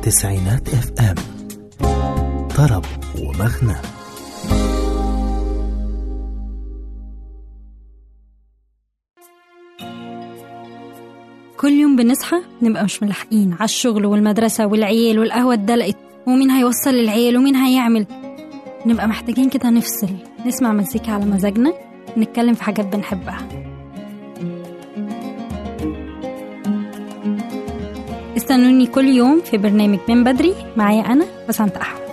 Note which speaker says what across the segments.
Speaker 1: تسعينات اف ام طرب ومغنى
Speaker 2: كل يوم بنصحى نبقى مش ملاحقين على الشغل والمدرسة والعيال والقهوة اتدلقت ومين هيوصل العيال ومين هيعمل نبقى محتاجين كده نفصل نسمع مزيكا على مزاجنا نتكلم في حاجات بنحبها استنوني كل يوم في برنامج من بدري معايا أنا بسنت أحمد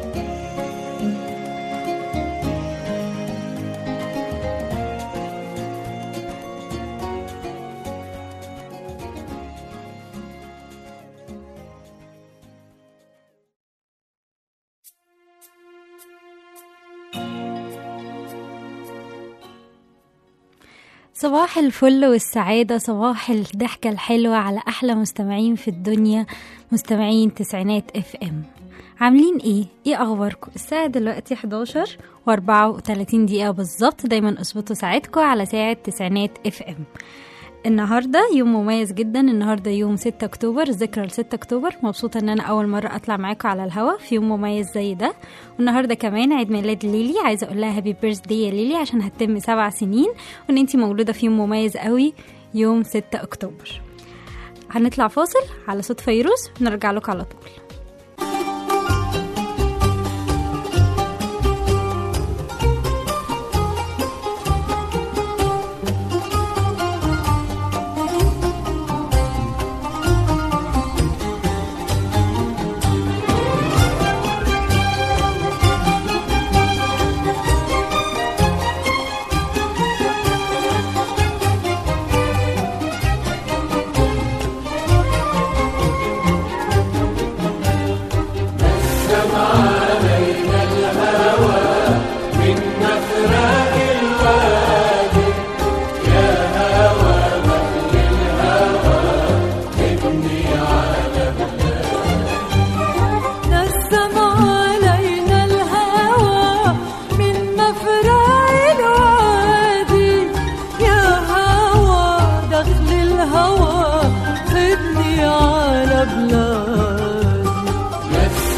Speaker 2: صباح الفل والسعادة صباح الضحكة الحلوة على أحلى مستمعين في الدنيا مستمعين تسعينات اف ام عاملين ايه؟ ايه اخباركم؟ الساعة دلوقتي 11 و34 دقيقة بالظبط دايما اظبطوا ساعتكم على ساعة تسعينات اف ام النهارده يوم مميز جدا النهارده يوم 6 اكتوبر ذكرى ل 6 اكتوبر مبسوطه ان انا اول مره اطلع معاكم على الهوا في يوم مميز زي ده والنهارده كمان عيد ميلاد ليلي عايزه اقول لها هابي بيرثدي يا ليلي عشان هتتم سبع سنين وان انتي مولوده في يوم مميز قوي يوم 6 اكتوبر هنطلع فاصل على صوت فيروز ونرجع لكم على طول
Speaker 3: نسم علينا الهوى من مفرع الوادي يا هوى دخل الهوى خدني على بلادي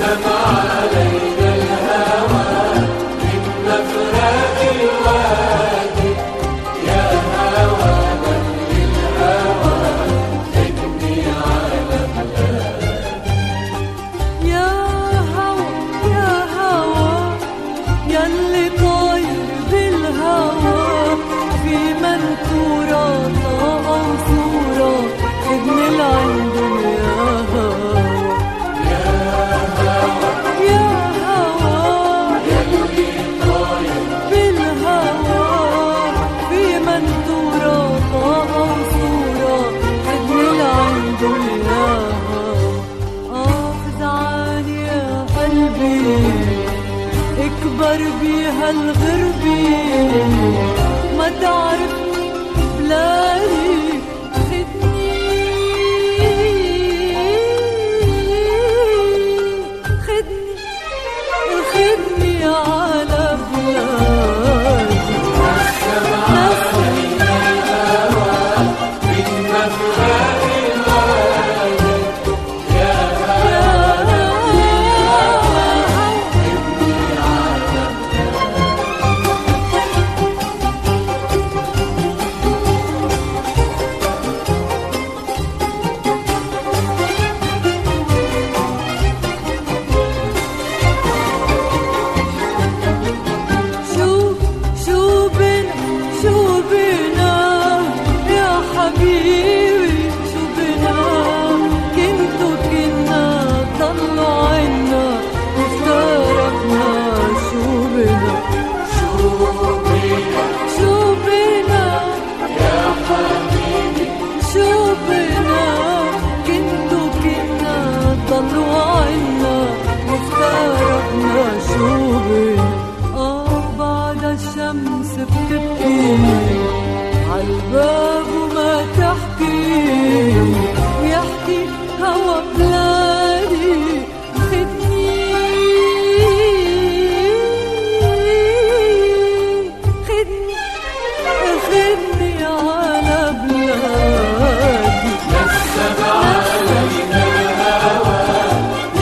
Speaker 3: يا هوى يا هوى ياللي طاير بالهوى في منثورة طاقة وصورة ابن العند يا هوى يا هوى بالهوى في منثورة طاقة وصورة ابن العند يا هوى آخذ عني يا قلبي اكبر بيها الغربي ما تعرفني بلادي خدني خدني خدني على بلادي شو شو بنا شو بنا يا حبيبي شو بنا كنتو كنا طلعوا عنا وافترقنا شو بنا شو بنا يا حبيبي شو بنا كنتو كنا طلعوا عنا وافترقنا شو بنا آه بعد الشمس بتبكي عالباب وما تحكي ويحكي هوا بلادي خدني خدني خدني على بلادي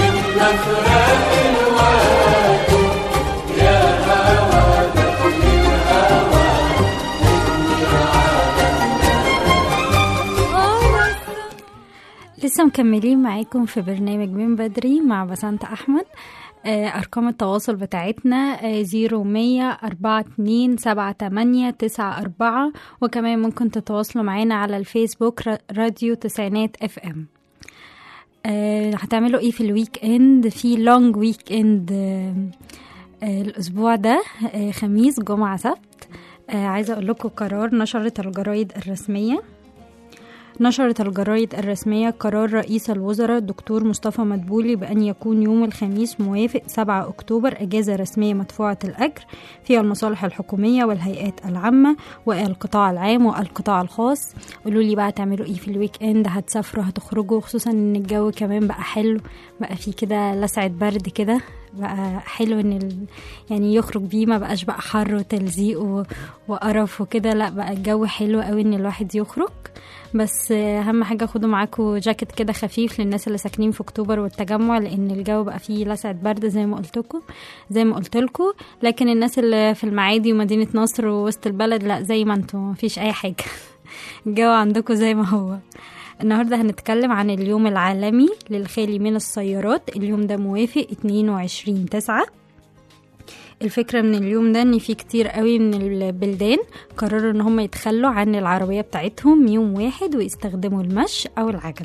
Speaker 2: لسه مكملين معاكم في برنامج من بدري مع بسنت أحمد آه، أرقام التواصل بتاعتنا زيرو مية أربعة اتنين سبعة تمانية تسعة أربعة وكمان ممكن تتواصلوا معانا على الفيسبوك را- راديو تسعينات اف ام آه، هتعملوا ايه في الويك اند في لونج ويك اند آه، آه، الاسبوع ده آه، خميس جمعة سبت آه، عايزة اقول لكم قرار نشرت الجرايد الرسمية نشرت الجرايد الرسمية قرار رئيس الوزراء الدكتور مصطفى مدبولي بأن يكون يوم الخميس موافق 7 أكتوبر أجازة رسمية مدفوعة الأجر في المصالح الحكومية والهيئات العامة والقطاع العام والقطاع الخاص قولوا لي بقى تعملوا ايه في الويك اند هتسافروا هتخرجوا خصوصا ان الجو كمان بقى حلو بقى في كده لسعة برد كده بقى حلو ان ال... يعني يخرج بيه ما بقاش بقى حر وتلزيق و... وقرف وكده لا بقى الجو حلو قوي ان الواحد يخرج بس اهم حاجه خدوا معاكم جاكيت كده خفيف للناس اللي ساكنين في اكتوبر والتجمع لان الجو بقى فيه لسعه برد زي ما قلت لكم زي ما قلت لكم لكن الناس اللي في المعادي ومدينه نصر ووسط البلد لا زي ما انتم مفيش اي حاجه الجو عندكم زي ما هو النهارده هنتكلم عن اليوم العالمي للخالي من السيارات اليوم ده موافق 22 تسعة الفكرة من اليوم ده ان في كتير قوي من البلدان قرروا ان هم يتخلوا عن العربية بتاعتهم يوم واحد ويستخدموا المشي او العجل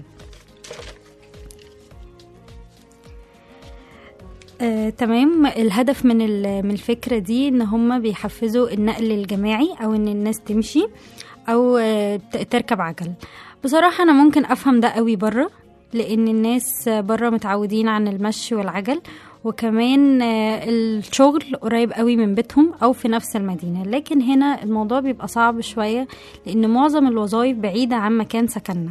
Speaker 2: آه، تمام الهدف من ال- من الفكرة دي ان هم بيحفزوا النقل الجماعي او ان الناس تمشي او آه، ت- تركب عجل بصراحة انا ممكن افهم ده قوي بره لان الناس بره متعودين عن المشي والعجل وكمان آه، الشغل قريب قوي من بيتهم او في نفس المدينة لكن هنا الموضوع بيبقى صعب شوية لان معظم الوظائف بعيدة عن مكان سكننا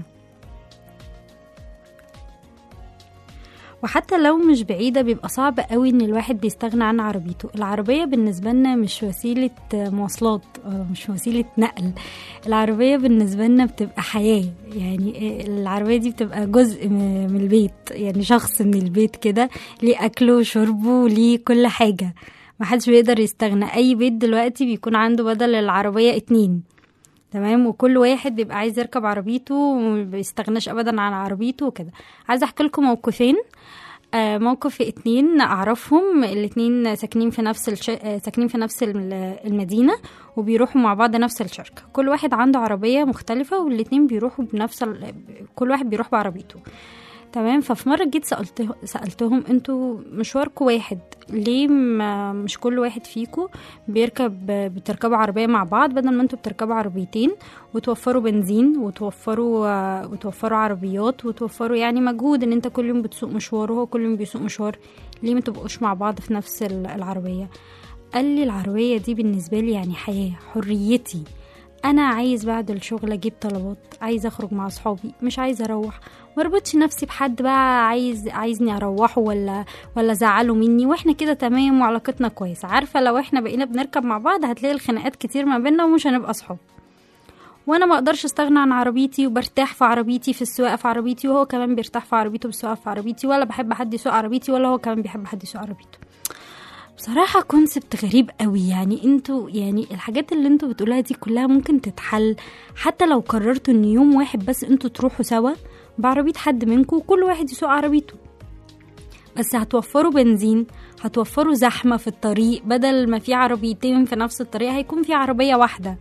Speaker 2: وحتى لو مش بعيدة بيبقى صعب قوي ان الواحد بيستغنى عن عربيته العربية بالنسبة لنا مش وسيلة مواصلات أو مش وسيلة نقل العربية بالنسبة لنا بتبقى حياة يعني العربية دي بتبقى جزء م- من البيت يعني شخص من البيت كده ليه أكله وشربه وليه كل حاجة محدش بيقدر يستغنى أي بيت دلوقتي بيكون عنده بدل العربية اتنين تمام وكل واحد بيبقى عايز يركب عربيته وما بيستغناش ابدا عن عربيته وكده عايزه احكي لكم موقفين آه، موقف اتنين اعرفهم الاتنين ساكنين في نفس الش... آه، ساكنين في نفس الم- المدينه وبيروحوا مع بعض نفس الشركه كل واحد عنده عربيه مختلفه والاتنين بيروحوا بنفس ال... كل واحد بيروح بعربيته تمام ففي مره جيت سالته سالتهم انتوا مشواركم واحد ليه ما مش كل واحد فيكم بيركب بتركبوا عربيه مع بعض بدل ما انتوا بتركبوا عربيتين وتوفروا بنزين وتوفروا آه، وتوفروا عربيات وتوفروا يعني مجهود ان انت كل يوم بتسوق مشوار وهو كل يوم بيسوق مشوار ليه ما تبقوش مع بعض في نفس ال- العربيه قال لي العربيه دي بالنسبه لي يعني حياه حريتي انا عايز بعد الشغل اجيب طلبات عايز اخرج مع اصحابي مش عايز اروح مربطش نفسي بحد بقى عايز عايزني اروحه ولا ولا زعله مني واحنا كده تمام وعلاقتنا كويسه عارفه لو احنا بقينا بنركب مع بعض هتلاقي الخناقات كتير ما بيننا ومش هنبقى صحاب وانا ما اقدرش استغنى عن عربيتي وبرتاح في عربيتي في السواقه في عربيتي وهو كمان بيرتاح في عربيته بالسواقه في عربيتي ولا بحب حد يسوق عربيتي ولا هو كمان بيحب حد يسوق عربيته بصراحة كونسبت غريب قوي يعني انتوا يعني الحاجات اللي انتوا بتقولها دي كلها ممكن تتحل حتى لو قررتوا ان يوم واحد بس انتوا تروحوا سوا بعربية حد منكم وكل واحد يسوق عربيته بس هتوفروا بنزين هتوفروا زحمة في الطريق بدل ما في عربيتين في نفس الطريق هيكون في عربية واحدة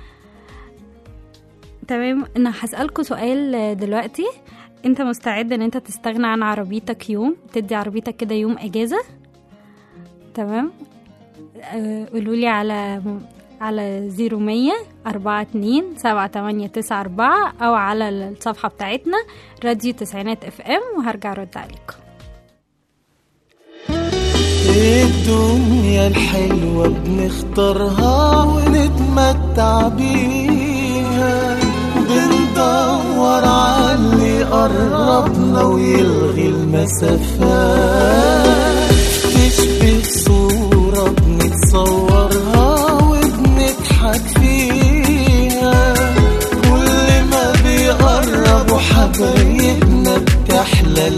Speaker 2: تمام انا هسألكوا سؤال دلوقتي انت مستعد ان انت تستغنى عن عربيتك يوم تدي عربيتك كده يوم اجازة تمام قولوا لي على على زيرو مية أربعة اتنين سبعة تمانية تسعة أربعة أو على الصفحة بتاعتنا راديو تسعينات اف ام وهرجع أرد عليكم
Speaker 4: الدنيا الحلوة بنختارها ونتمتع بيها بندور على اللي قربنا ويلغي المسافات تشبه صورة بنتصورها وبنضحك فيها كل ما بيقربوا حبايبنا بتحلى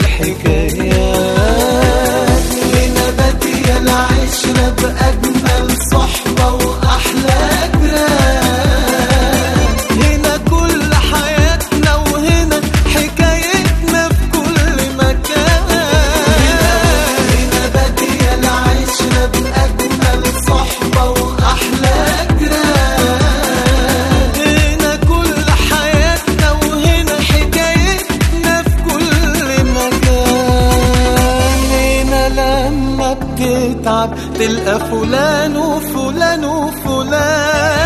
Speaker 4: الحكايات هنا بادية العشرة بأجمل صحبة وأحلى جيران هنا كل حياتنا وهنا حكايتنا تبعد تلقى فلان وفلان وفلان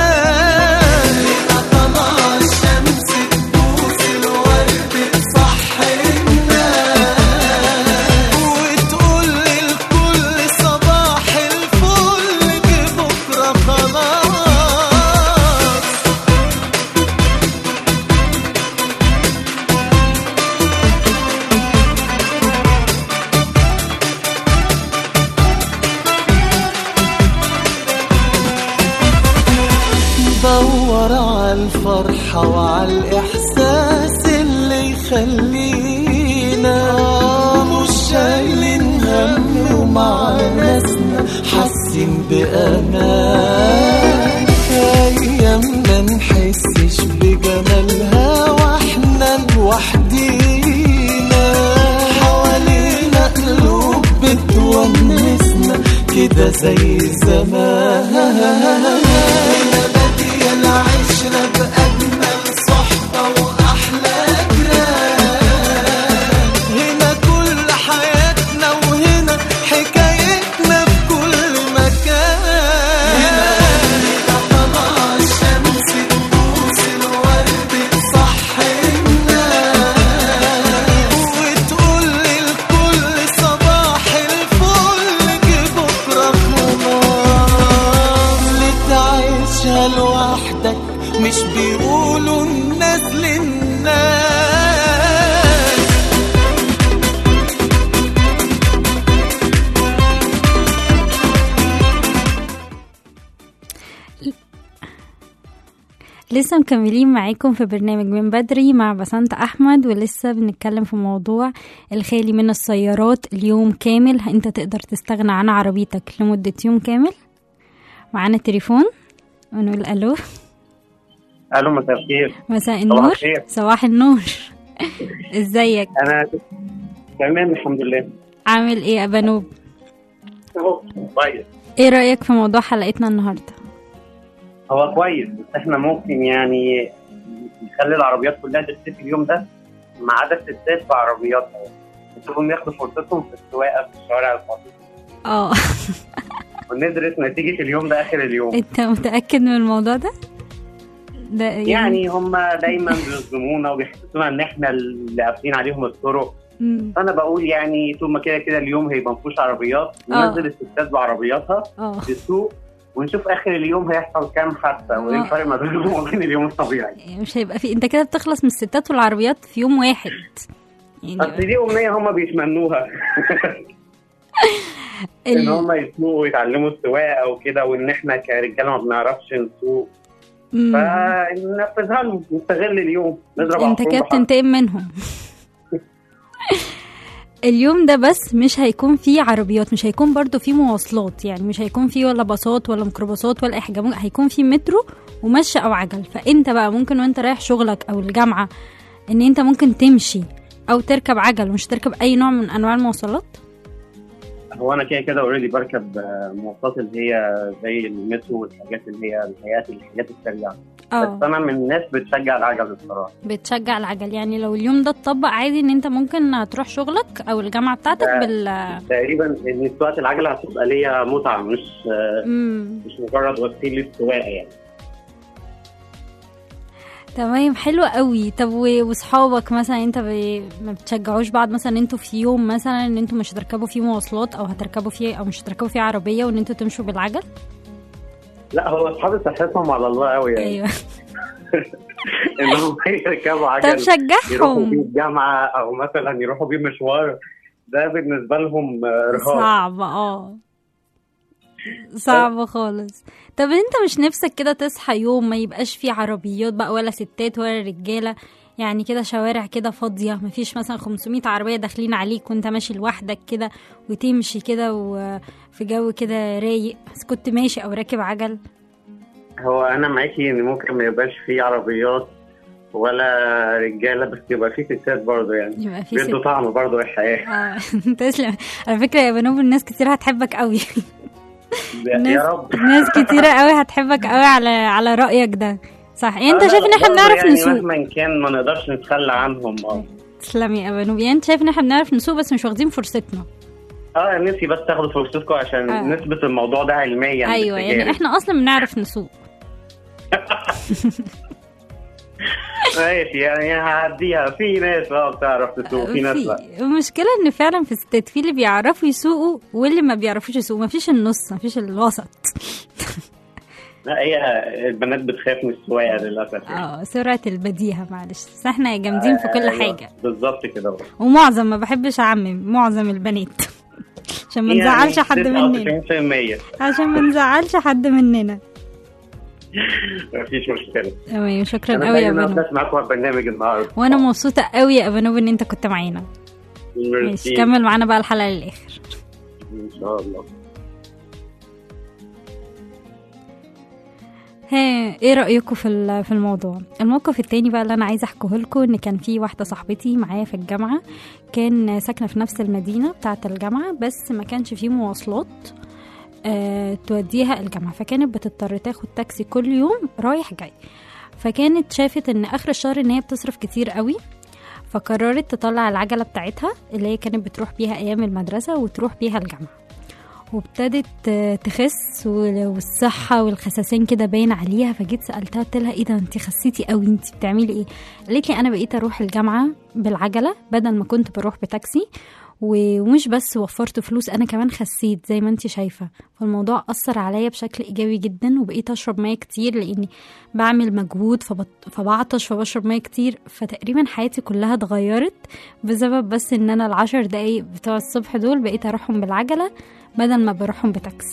Speaker 4: طلع الشمس تبوس الورد تصحي الناس وتقول للكل صباح الفل جه بكره خلاص دور على الفرحة وعلى الإحساس اللي يخلينا مش شايلين هم ومع ناسنا حاسين بأمان أيام ما نحسش بجمالها واحنا لوحدينا حوالينا قلوب بتونسنا كده زي زمان بادية العشرة بأجمل صحبة وأحلى جيران هنا كل حياتنا وهنا حكايتنا في كل مكان هنا طلع الشمس تبوس الورد تصحي الناس وتقول للكل صباح الفل جه بكره خلاص لتعيشها لوحدك مش بيقولوا الناس للناس
Speaker 2: لسه مكملين معاكم في برنامج من بدري مع بسنت أحمد ولسه بنتكلم في موضوع الخالي من السيارات اليوم كامل انت تقدر تستغنى عن عربيتك لمدة يوم كامل معانا تليفون ونقول ألو
Speaker 5: الو مساء الخير
Speaker 2: مساء
Speaker 5: صباح
Speaker 2: النور
Speaker 5: الخير.
Speaker 2: صباح النور ازيك
Speaker 5: انا تمام الحمد لله
Speaker 2: عامل ايه يا بنوب
Speaker 5: اهو كويس
Speaker 2: ايه رأيك في موضوع حلقتنا النهاردة
Speaker 5: هو كويس بس احنا ممكن يعني نخلي العربيات كلها تختفي اليوم ده ما عدا الستات بعربياتها نسيبهم ياخدوا فرصتهم في السواقه في الشوارع الفاضيه
Speaker 2: اه
Speaker 5: وندرس نتيجه اليوم ده اخر اليوم
Speaker 2: انت متأكد من الموضوع ده؟ ده
Speaker 5: يعني هم دايما بيظلمونا وبيحسسونا ان احنا اللي قافلين عليهم الطرق
Speaker 2: مم.
Speaker 5: فانا بقول يعني طول ما كده كده اليوم هيبقى مفيهوش عربيات
Speaker 2: آه.
Speaker 5: ننزل الستات بعربياتها
Speaker 2: اه
Speaker 5: في السوق ونشوف اخر اليوم هيحصل كام حادثه وايه
Speaker 2: آه.
Speaker 5: الفرق ما بينهم وبين اليوم الطبيعي
Speaker 2: مش هيبقى في انت كده بتخلص من الستات والعربيات في يوم واحد
Speaker 5: اصل
Speaker 2: يعني
Speaker 5: دي امنيه هم بيتمنوها ان
Speaker 2: ال...
Speaker 5: هم يسوقوا ويتعلموا السواقه وكده وان احنا كرجاله ما بنعرفش نسوق
Speaker 2: مم.
Speaker 5: فننفذها لهم نستغل اليوم نضرب
Speaker 2: انت
Speaker 5: عصفور
Speaker 2: كده
Speaker 5: بحجر.
Speaker 2: بتنتقم منهم اليوم ده بس مش هيكون فيه عربيات مش هيكون برضو فيه مواصلات يعني مش هيكون فيه ولا باصات ولا ميكروباصات ولا اي حاجه ممكن- هيكون فيه مترو ومشي او عجل فانت بقى ممكن وانت رايح شغلك او الجامعه ان انت ممكن تمشي او تركب عجل مش تركب اي نوع من انواع المواصلات
Speaker 5: هو انا كده كده اوريدي بركب آه، مواصلات اللي هي زي المترو والحاجات اللي هي الحاجات الحاجات السريعه
Speaker 2: اه
Speaker 5: بس انا من الناس بتشجع العجل الصراحه
Speaker 2: بتشجع العجل يعني لو اليوم ده اتطبق عادي ان انت ممكن تروح شغلك او الجامعه بتاعتك
Speaker 5: ده-
Speaker 2: بال
Speaker 5: تقريبا ان سواقه العجله هتبقى ليا متعه مش آه،
Speaker 2: مم.
Speaker 5: مش مجرد وسيله سواقه يعني
Speaker 2: تمام حلو قوي طب و- واصحابك مثلا انت ب... ما بتشجعوش بعض مثلا انتوا في يوم مثلا ان انتوا مش هتركبوا فيه مواصلات او هتركبوا فيه او مش هتركبوا فيه عربيه وان انتوا تمشوا بالعجل
Speaker 5: لا هو اصحابي صحتهم على الله قوي يعني
Speaker 2: ايوه
Speaker 5: ان هم يركبوا عجل
Speaker 2: طب
Speaker 5: يروحوا بيه
Speaker 2: شجعهم
Speaker 5: الجامعه او مثلا يروحوا بيه مشوار ده بالنسبه لهم آه، ارهاق
Speaker 2: صعب اه صعب خالص طب انت مش نفسك كده تصحى يوم ما يبقاش فيه عربيات بقى ولا ستات ولا رجاله يعني كده شوارع كده فاضية مفيش مثلا 500 عربية داخلين عليك وانت ماشي لوحدك كده وتمشي كده وفي جو كده رايق بس كنت ماشي او راكب عجل
Speaker 5: هو انا معاكي ان ممكن ما يبقاش فيه عربيات ولا رجاله بس يبقى فيه ستات برضه يعني
Speaker 2: يبقى في
Speaker 5: بيدوا
Speaker 2: ست
Speaker 5: طعم برضه للحياه
Speaker 2: اه تسلم على فكرة يا بنوب الناس كتير هتحبك قوي
Speaker 5: يا
Speaker 2: ناس
Speaker 5: رب
Speaker 2: ناس كتيرة قوي هتحبك قوي على على رأيك ده صح يعني انت
Speaker 5: آه،
Speaker 2: شايف ان احنا
Speaker 5: برضه
Speaker 2: بنعرف
Speaker 5: يعني
Speaker 2: نسوق
Speaker 5: مهما كان ما نقدرش نتخلى عنهم اه
Speaker 2: تسلمي يا بنوب يعني انت شايف ان احنا بنعرف نسوق بس مش واخدين فرصتنا
Speaker 5: اه نفسي بس تاخدوا فرصتكم عشان
Speaker 2: آه.
Speaker 5: نثبت الموضوع ده علميا
Speaker 2: ايوه يعني
Speaker 5: بالتجارب.
Speaker 2: احنا اصلا بنعرف نسوق
Speaker 5: ماشي يعني هعديها في ناس اه بتعرف تسوق في ناس لا
Speaker 2: في المشكله ان فعلا في الستات في اللي بيعرفوا يسوقوا واللي ما بيعرفوش يسوقوا ما فيش النص ما فيش الوسط
Speaker 5: لا هي البنات بتخاف من السواقه للاسف يعني.
Speaker 2: اه سرعه البديهه معلش بس احنا جامدين في كل
Speaker 5: أيوة،
Speaker 2: حاجه
Speaker 5: بالظبط كده بقى.
Speaker 2: ومعظم ما بحبش اعمم معظم البنات عشان ما
Speaker 5: يعني
Speaker 2: نزعلش حد مننا
Speaker 5: 99%
Speaker 2: عشان ما نزعلش حد مننا
Speaker 5: مفيش مشكله
Speaker 2: تمام شكرا
Speaker 5: انا
Speaker 2: قوي يا
Speaker 5: سعيد ان انا
Speaker 2: بنو
Speaker 5: طلعت معاكم على البرنامج النهارده
Speaker 2: وانا مبسوطه قوي يا بنو ان انت كنت معانا
Speaker 5: ميرسي.
Speaker 2: ماشي كمل معانا بقى الحلقه للاخر
Speaker 5: ان شاء الله
Speaker 2: ها ايه رايكم في ال- في الموضوع الموقف التاني بقى اللي انا عايزه احكيه لكم ان كان في واحده صاحبتي معايا في الجامعه كان ساكنه في نفس المدينه بتاعه الجامعه بس ما كانش فيه مواصلات آه توديها الجامعه فكانت بتضطر تاخد تاكسي كل يوم رايح جاي فكانت شافت ان اخر الشهر ان هي بتصرف كتير قوي فقررت تطلع العجله بتاعتها اللي هي كانت بتروح بيها ايام المدرسه وتروح بيها الجامعه وابتدت آه، تخس وال- والصحة والخساسين كده باين عليها فجيت سألتها قلت لها ايه ده انت خسيتي قوي انت بتعملي ايه قالت لي انا بقيت اروح الجامعة بالعجلة بدل ما كنت بروح بتاكسي و- ومش بس وفرت فلوس انا كمان خسيت زي ما انت شايفة فالموضوع اثر عليا بشكل ايجابي جدا وبقيت اشرب ميه كتير لاني بعمل مجهود فبط... فبعطش فبشرب ميه كتير فتقريبا حياتي كلها اتغيرت بسبب بس ان انا العشر دقايق بتوع الصبح دول بقيت اروحهم بالعجلة بدل ما بروحهم بتاكس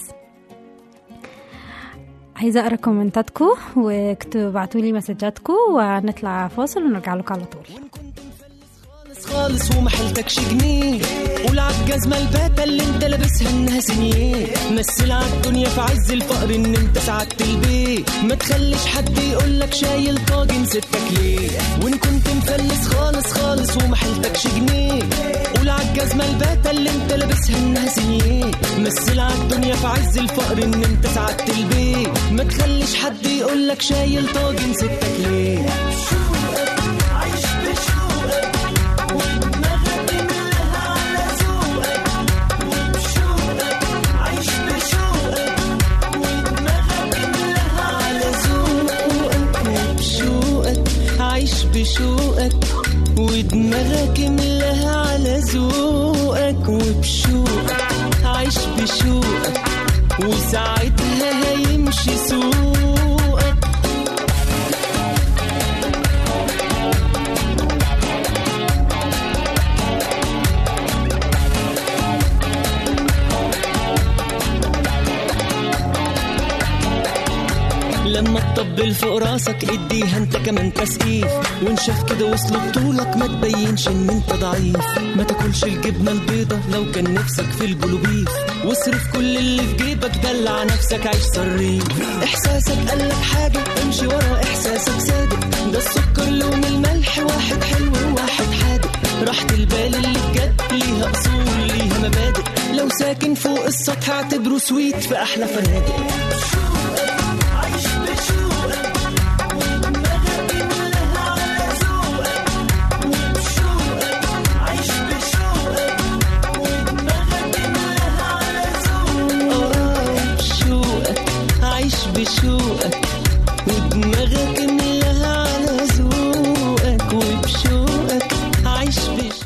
Speaker 2: عايزة أقرأ كومنتاتكم وابعتوا لي مسجاتكم ونطلع فاصل ونرجع لكم على طول
Speaker 4: خالص خالص وما حيلتكش جنيه قول عالجزمة الباتة اللي انت لابسها انها سنيه مثل عالدنيا في عز الفقر ان انت سعدت البيت ما تخليش حد يقولك شايل طاجن ستك ليه وان كنت مفلس خالص خالص وما حيلتكش جنيه قول عالجزمة الباتة اللي انت لابسها انها سنيه مثل عالدنيا في عز الفقر ان انت سعدت البيت ما تخليش حد يقولك شايل طاجن ستك ليه عيش بشوقك ودماغك ملها على ذوقك وبشوقك عيش بشوقك ودماغك ملها على ذوقك وبشوقك عيش بشوقك ودماغك ملها على ذوقك وبشوقك عيش بشوقك وساعتها هيمشي سوقك لما تطبل فوق راسك اديها انت كمان تسقيف وان شاف كده وصل بطولك ما تبينش ان انت ضعيف ما تاكلش الجبنه البيضه لو كان نفسك في البلوبيف واصرف كل اللي في جيبك دلع نفسك عيش صريف احساسك قالك حاجه امشي ورا احساسك صادق ده السكر لون الملح واحد حلو وواحد حادق راحة البال اللي بجد ليها اصول ليها مبادئ لو ساكن فوق السطح اعتبره سويت في احلى فنادق عيش بشوقك ودماغك ملها على ذوقك وبشوقك عيش بشوقك ودماغك ملها على ذوقك آه، بشوقك عيش بشوقك ودماغك ملها على ذوقك وبشوقك عيش بشوقك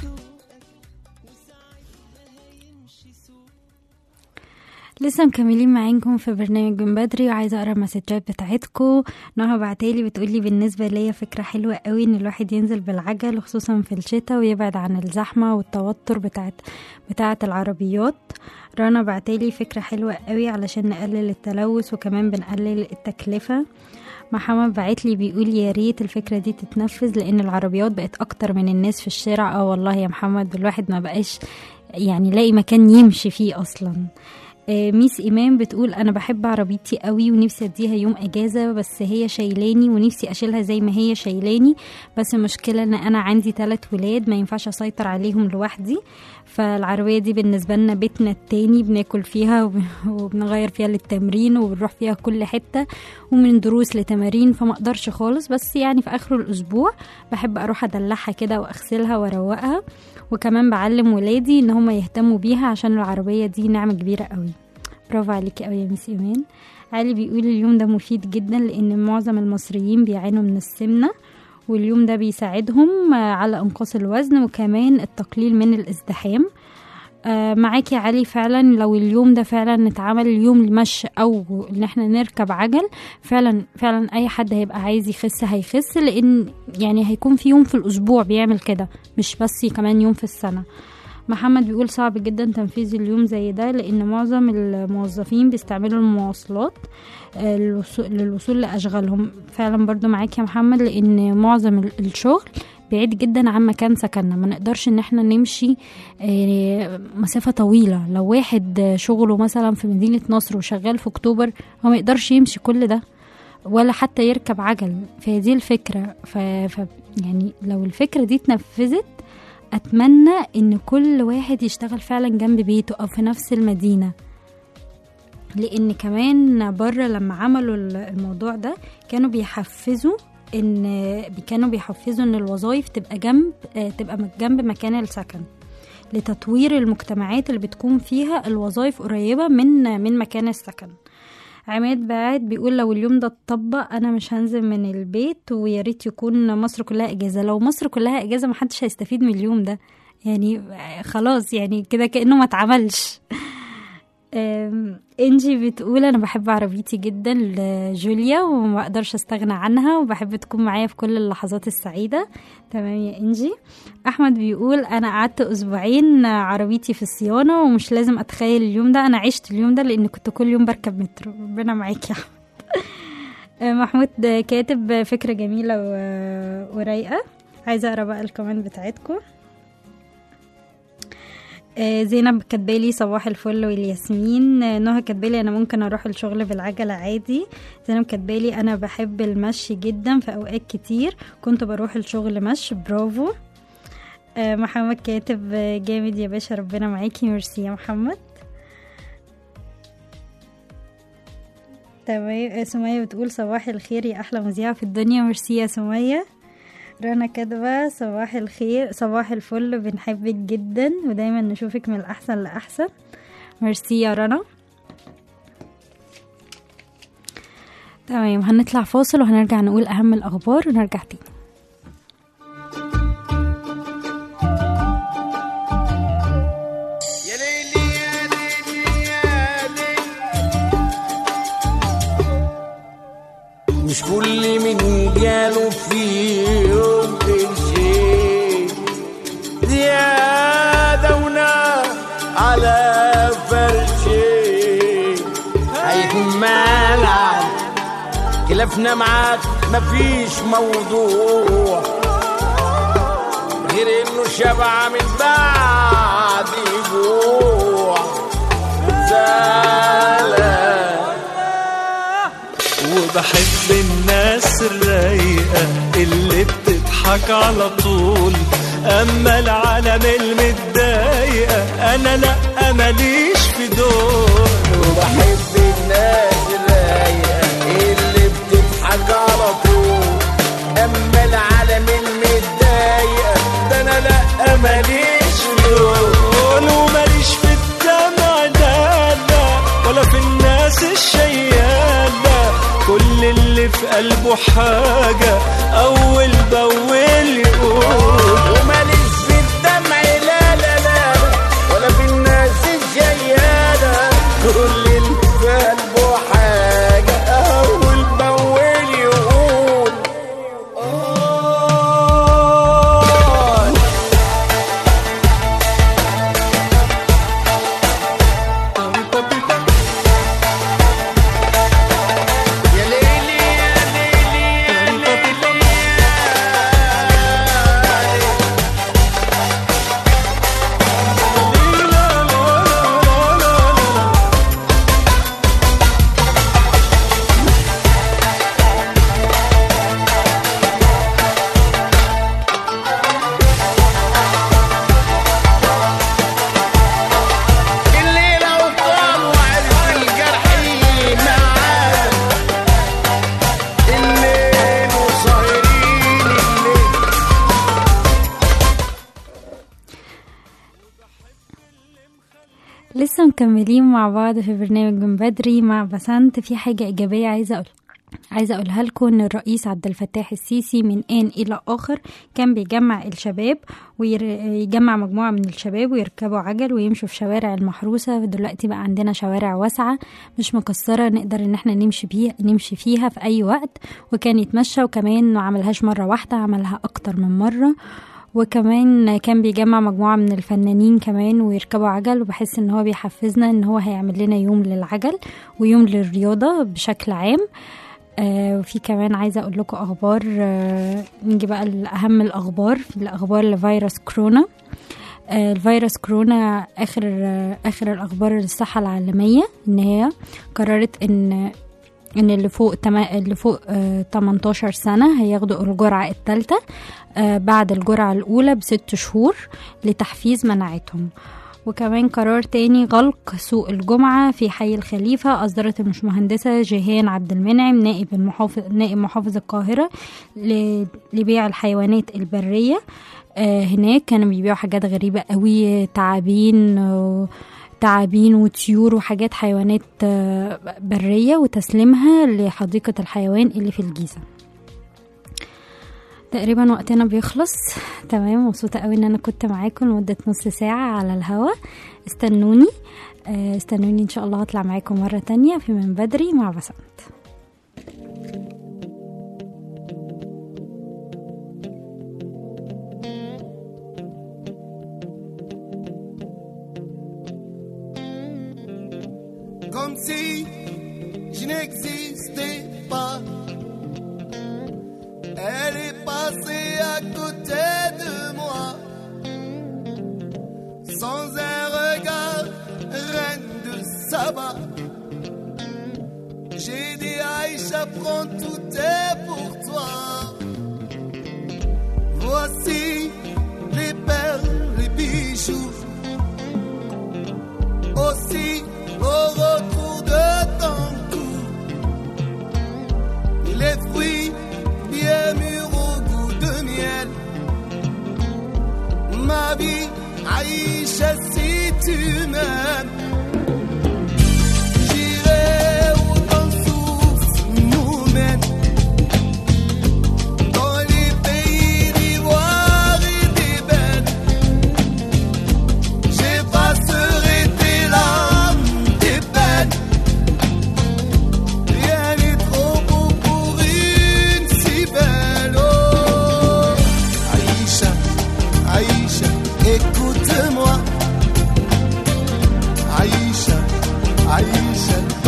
Speaker 2: لسه مكملين معاكم في برنامج من بدري وعايزه اقرا المسجات بتاعتكم نهى بعتالي بتقولي بالنسبه ليا فكره حلوه قوي ان الواحد ينزل بالعجل خصوصا في الشتاء ويبعد عن الزحمه والتوتر بتاعت بتاعت العربيات رنا بعتالي فكره حلوه قوي علشان نقلل التلوث وكمان بنقلل التكلفه محمد بعتلي بيقول يا ريت الفكرة دي تتنفذ لأن العربيات بقت أكتر من الناس في الشارع اه والله يا محمد الواحد ما بقاش يعني لاقي مكان يمشي فيه أصلا آه، ميس إيمان بتقول أنا بحب عربيتي قوي ونفسي أديها يوم أجازة بس هي شايلاني ونفسي أشيلها زي ما هي شايلاني بس المشكلة إن أنا عندي ثلاث ولاد ما ينفعش أسيطر عليهم لوحدي فالعربية دي بالنسبة لنا بيتنا التاني بناكل فيها وب- وبنغير فيها للتمرين وبنروح فيها كل حتة ومن دروس لتمارين فما اقدرش خالص بس يعني في اخر الاسبوع بحب اروح ادلعها كده واغسلها واروقها وكمان بعلم ولادي ان هم يهتموا بيها عشان العربية دي نعمة كبيرة قوي برافو عليكي قوي يا ميس ايمان علي بيقول اليوم ده مفيد جدا لان معظم المصريين بيعانوا من السمنة واليوم ده بيساعدهم آه، على انقاص الوزن وكمان التقليل من الازدحام آه، معاكي يا علي فعلا لو اليوم ده فعلا اتعمل يوم المشي او ان احنا نركب عجل فعلا فعلا اي حد هيبقى عايز يخس هيخس لان يعني هيكون في يوم في الاسبوع بيعمل كده مش بس كمان يوم في السنه محمد بيقول صعب جدا تنفيذ اليوم زي ده لان معظم الموظفين بيستعملوا المواصلات آه، للوصول- للوصول لاشغالهم فعلا برضو معاك يا محمد لان معظم ال- الشغل بعيد جدا عن مكان سكننا ما نقدرش ان احنا نمشي آه، مسافة طويلة لو واحد آه، شغله مثلا في مدينة نصر وشغال في اكتوبر هو ما يقدرش يمشي كل ده ولا حتى يركب عجل فهي دي الفكرة ف... ف... يعني لو الفكرة دي اتنفذت أتمنى إن كل واحد يشتغل فعلا جنب بيته أو في نفس المدينة لأن كمان بره لما عملوا ال- الموضوع ده كانوا بيحفزوا إن كانوا بيحفزوا إن الوظائف تبقى جنب آه، تبقى م- جنب مكان السكن لتطوير المجتمعات اللي بتكون فيها الوظائف قريبة من من مكان السكن عماد بعد بيقول لو اليوم ده اتطبق انا مش هنزل من البيت ويا ريت يكون مصر كلها اجازه لو مصر كلها اجازه محدش هيستفيد من اليوم ده يعني خلاص يعني كده كانه ما اتعملش أم، انجي بتقول انا بحب عربيتي جدا لجوليا وما اقدرش استغنى عنها وبحب تكون معايا في كل اللحظات السعيده تمام يا انجي احمد بيقول انا قعدت اسبوعين عربيتي في الصيانه ومش لازم اتخيل اليوم ده انا عشت اليوم ده لان كنت كل يوم بركب مترو ربنا معاك يا احمد محمود كاتب فكره جميله و- ورايقه عايزه اقرا بقى الكومنت بتاعتكم آه، زينب كاتبالي صباح الفل والياسمين آه، نهى كاتبالي انا ممكن اروح الشغل بالعجله عادي زينب كاتبالي انا بحب المشي جدا في اوقات كتير كنت بروح الشغل مشي برافو آه، محمد كاتب آه، جامد يا باشا ربنا معاكي ميرسي يا محمد تمام آه، سمية بتقول صباح الخير يا أحلى مذيعة في الدنيا ميرسي يا سمية رنا كاتبة صباح الخير صباح الفل بنحبك جدا ودايما نشوفك من الأحسن لأحسن ميرسي يا رنا تمام هنطلع فاصل وهنرجع نقول أهم الأخبار ونرجع تاني
Speaker 6: يا ليلي يا ليلي يا ليلي مش كل من جاله في يوم شيء زيادة ونار على فرشي هيكون مالعب خلافنا معاك مفيش موضوع غير انه شبع من بعد جوع زعلان
Speaker 3: وبحب الناس الرايقة اللي بتضحك على طول أما العالم المتضايقة أنا لأ ماليش في دول
Speaker 6: وبحب الناس الرايقة اللي بتضحك على طول اما العالم المتضايقة ده انا لا ماليش في دول
Speaker 3: دول وماليش في الدمع لا لا ولا في الناس الشيالة كل اللي في قلبه حاجة أول بأول يقول
Speaker 6: وماليش في الدمع لا لا لا ولا في الناس الجيالة كل اللي في قلبه حاجة أول بأول يقول آه يا ليلي يا ليلي يا ليلي
Speaker 2: لسه مكملين مع بعض في برنامج من بدري مع بسنت في حاجة إيجابية عايزة أقول عايزة أقولها لكم إن الرئيس عبد الفتاح السيسي من آن إلى آخر كان بيجمع الشباب ويجمع مجموعة من الشباب ويركبوا عجل ويمشوا في شوارع المحروسة دلوقتي بقى عندنا شوارع واسعة مش مكسرة نقدر إن احنا نمشي بيها نمشي فيها في أي وقت وكان يتمشى وكمان ما عملهاش مرة واحدة عملها أكتر من مرة وكمان كان بيجمع مجموعة من الفنانين كمان ويركبوا عجل وبحس ان هو بيحفزنا ان هو هيعمل لنا يوم للعجل ويوم للرياضة بشكل عام آه وفي كمان عايزة أقول لكم أخبار آه نيجي بقى لأهم الأخبار في الأخبار لفيروس كورونا آه الفيروس كورونا آخر آه آخر الأخبار الصحة العالمية إن هي قررت إن ان اللي فوق تما... اللي فوق آه 18 سنه هياخدوا الجرعه الثالثه آه بعد الجرعه الاولى بست شهور لتحفيز مناعتهم وكمان قرار تاني غلق سوق الجمعة في حي الخليفة أصدرت المهندسة جيهان عبد المنعم نائب المحافظ نائب محافظ القاهرة ل... لبيع الحيوانات البرية آه هناك كانوا بيبيعوا حاجات غريبة قوي تعابين و... تعابين وطيور وحاجات حيوانات آه، برية وتسليمها لحديقة الحيوان اللي في الجيزة تقريبا وقتنا بيخلص تمام مبسوطة قوي ان انا كنت معاكم لمدة نص ساعة على الهوا استنوني آه، استنوني ان شاء الله هطلع معاكم مرة تانية في من بدري مع بسنت
Speaker 7: comme si je n'existais pas. Elle est passée à côté de moi, sans un regard, reine de Saba. J'ai dit Aïcha, prends tout est pour toi. Voici les perles, les bijoux aussi au retour de ton cou. Les fruits bien mûrs au goût de miel. Ma vie, Aïcha, si tu m'aimes. J'irai où ton souffle nous mène. Dans les pays d'ivoire et d'ébène. J'effacerai tes larmes, tes peines. Rien n'est trop beau pour une si belle. Oh, Aïcha, Aïcha, écoute-moi. Aïcha, Aïcha,